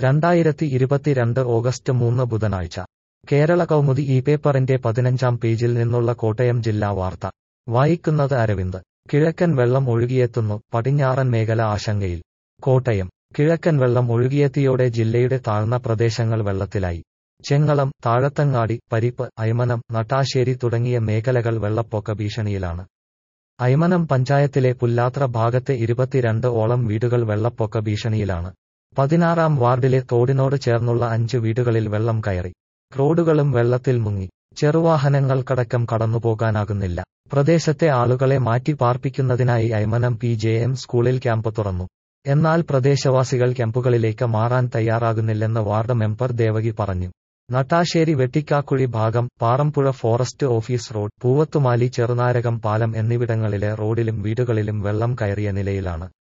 രണ്ടായിരത്തി ഇരുപത്തിരണ്ട് ഓഗസ്റ്റ് മൂന്ന് ബുധനാഴ്ച കേരള കൗമുദി ഈ പേപ്പറിന്റെ പതിനഞ്ചാം പേജിൽ നിന്നുള്ള കോട്ടയം ജില്ലാ വാർത്ത വായിക്കുന്നത് അരവിന്ദ് കിഴക്കൻ വെള്ളം ഒഴുകിയെത്തുന്നു പടിഞ്ഞാറൻ മേഖല ആശങ്കയിൽ കോട്ടയം കിഴക്കൻ വെള്ളം ഒഴുകിയെത്തിയോടെ ജില്ലയുടെ താഴ്ന്ന പ്രദേശങ്ങൾ വെള്ളത്തിലായി ചെങ്ങളം താഴത്തങ്ങാടി പരിപ്പ് അയ്മനം നട്ടാശ്ശേരി തുടങ്ങിയ മേഖലകൾ വെള്ളപ്പൊക്ക ഭീഷണിയിലാണ് അയ്മനം പഞ്ചായത്തിലെ പുല്ലാത്ര ഭാഗത്തെ ഇരുപത്തിരണ്ട് ഓളം വീടുകൾ വെള്ളപ്പൊക്ക ഭീഷണിയിലാണ് പതിനാറാം വാർഡിലെ തോടിനോട് ചേർന്നുള്ള അഞ്ച് വീടുകളിൽ വെള്ളം കയറി റോഡുകളും വെള്ളത്തിൽ മുങ്ങി ചെറുവാഹനങ്ങൾക്കടക്കം കടന്നുപോകാനാകുന്നില്ല പ്രദേശത്തെ ആളുകളെ മാറ്റി പാർപ്പിക്കുന്നതിനായി അയ്മനം പി ജെ എം സ്കൂളിൽ ക്യാമ്പ് തുറന്നു എന്നാൽ പ്രദേശവാസികൾ ക്യാമ്പുകളിലേക്ക് മാറാൻ തയ്യാറാകുന്നില്ലെന്ന് വാർഡ് മെമ്പർ ദേവകി പറഞ്ഞു നട്ടാശ്ശേരി വെട്ടിക്കാക്കുഴി ഭാഗം Parampuzha forest office road Poovathumali Cherunarakam പാലം എന്നിവിടങ്ങളിലെ റോഡിലും വീടുകളിലും വെള്ളം കയറിയ നിലയിലാണ്